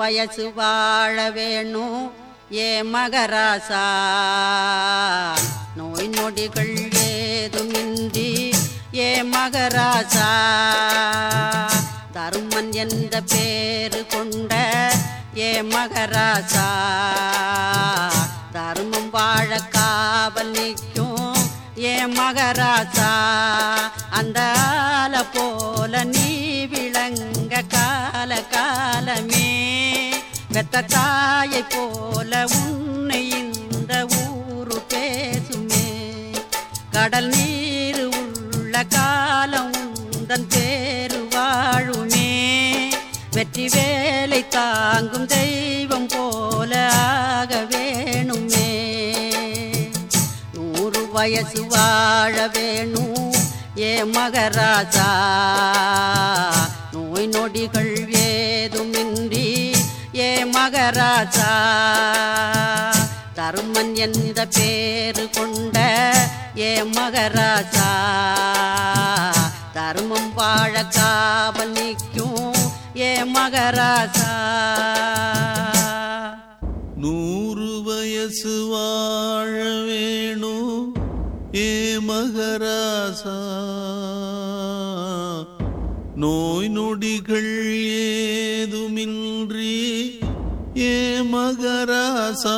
வயசு வாழ வேணும் ஏ மகராசா நோய் நொடிகள் ஏதுமின்றி ஏ மகராசா தருமன் என்ற பேரு கொண்ட ஏ மகராசா தர்மம் வாழ காவல் நிற்கும் ஏ மகராசா அந்த ஆல போல நீ விளங்க கால காலமே பெத்த தாயை போல உன்னை இந்த ஊரு பேசுமே கடல் நீர் உள்ள காலம் உந்தன் பேரு வாழுமே வெற்றி வேலை தாங்கும் தெய்வம் போல ஆக வேணுமே நூறு வயசு வாழ வேணும் ஏ மகராஜா நோய் நொடிகள் ஏதுமின்றி ஏ மகராஜா தருமன் என்ற பேரு கொண்ட ஏ மகராஜா தர்மம் வாழ காவல் நிற்கும் ஏ மகராஜா நூறு வயசு வாழ வேணும் ஏ மகராசா நோய் நொடிகள் ஏதுமின்றி ஏ மகராசா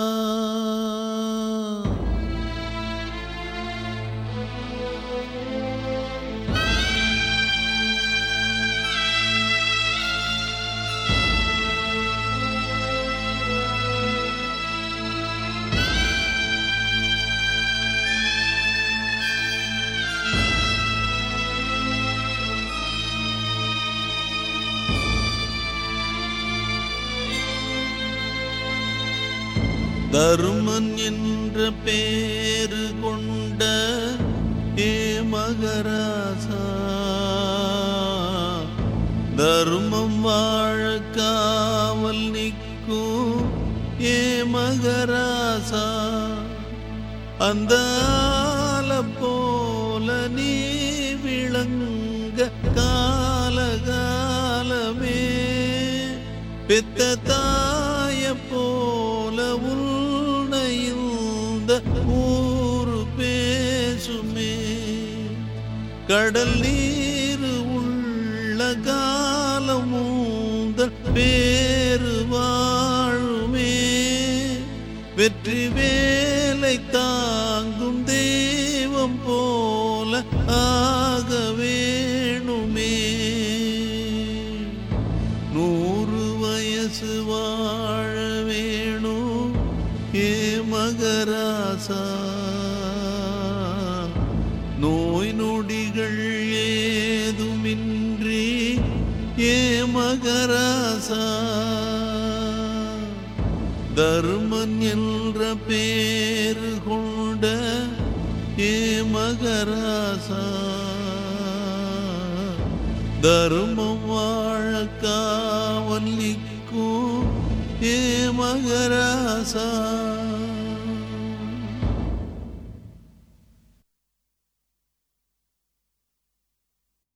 தருமன் என்ற பேரு கொண்ட ஏ மகராசா தருமம் வாழ காவல் நிற்கும் ஏ மகராசா அந்த ஆல போல நீ விளங்க காலகாலமே பெத்த தாய போல உன்னை இந்த ஊரு பேசுமே கடல் நீர் உள்ள காலம் உந்தன் பேரு வாழுமே வெற்றி வேலை தாங்கும் தெய்வம் போல ஆக வேணுமே நூறு வயசு வாழ வேணும் ஏ மகராசா நோய் நொடிகள் ஏதுமின்றி ஏ மகராசா தர்மன் என்ற பேரு கொண்ட ஏ மகராசா தர்மம் வாழ காவல் நிற்கும் ஏ மகராசா